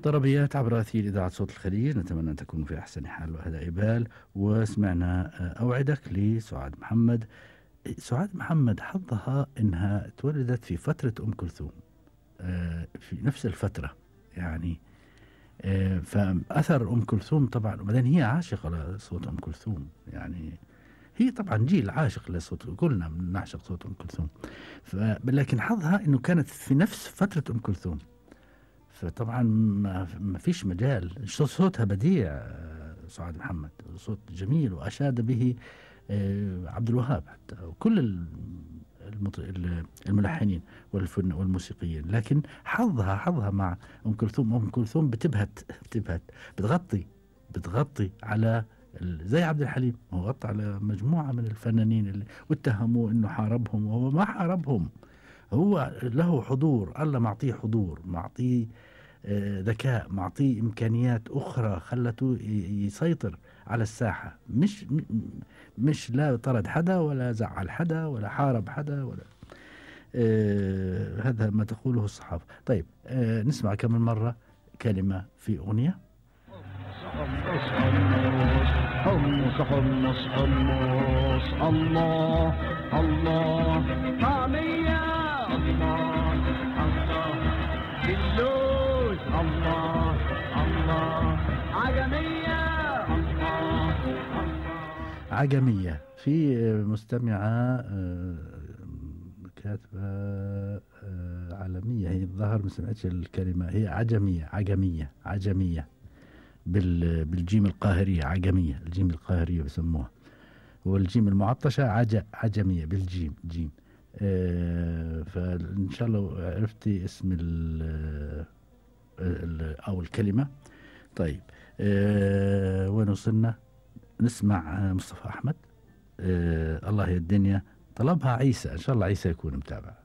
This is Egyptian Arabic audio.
طربيات عبر أثير إذاعة صوت الخليج نتمنى أن تكونوا في أحسن حال وهداء بال وسمعنا آه، أوعدك لسعاد محمد سعاد محمد حظها أنها تولدت في فترة أم كلثوم آه، في نفس الفترة يعني آه، فأثر أم كلثوم طبعا وبعدين هي عاشقة لصوت أم كلثوم يعني هي طبعا جيل عاشق لصوت كلنا بنعشق صوت ام كلثوم لكن حظها انه كانت في نفس فتره ام كلثوم فطبعا ما فيش مجال صوتها بديع آه، سعاد محمد صوت جميل واشاد به آه، عبد الوهاب حتى وكل الملحنين والموسيقيين لكن حظها حظها مع ام كلثوم ام كلثوم بتبهت بتبهت بتغطي بتغطي على زي عبد الحليم هو غطى على مجموعة من الفنانين اللي واتهموه انه حاربهم وهو ما حاربهم هو له حضور الله معطيه حضور معطيه آه، ذكاء معطيه امكانيات اخرى خلته يسيطر على الساحه مش مش لا طرد حدا ولا زعل حدا ولا حارب حدا ولا آه هذا ما تقوله الصحافه طيب آه نسمع كم مره كلمه في اغنيه حمص حمص حمص الله الله طعمية الله الله باللوز الله الله عجمية الله الله عجمية في مستمعة آه، كاتبة آه، عالمية هي الظاهر ما سمعتش الكلمة هي عجمية عجمية عجمية بالجيم القاهرية عجمية الجيم القاهرية بسموها والجيم المعطشة عج عجمية بالجيم جيم آه فإن شاء الله عرفتي اسم ال أو الكلمة طيب آه وين وصلنا نسمع مصطفى أحمد آه الله يا الدنيا طلبها عيسى إن شاء الله عيسى يكون متابع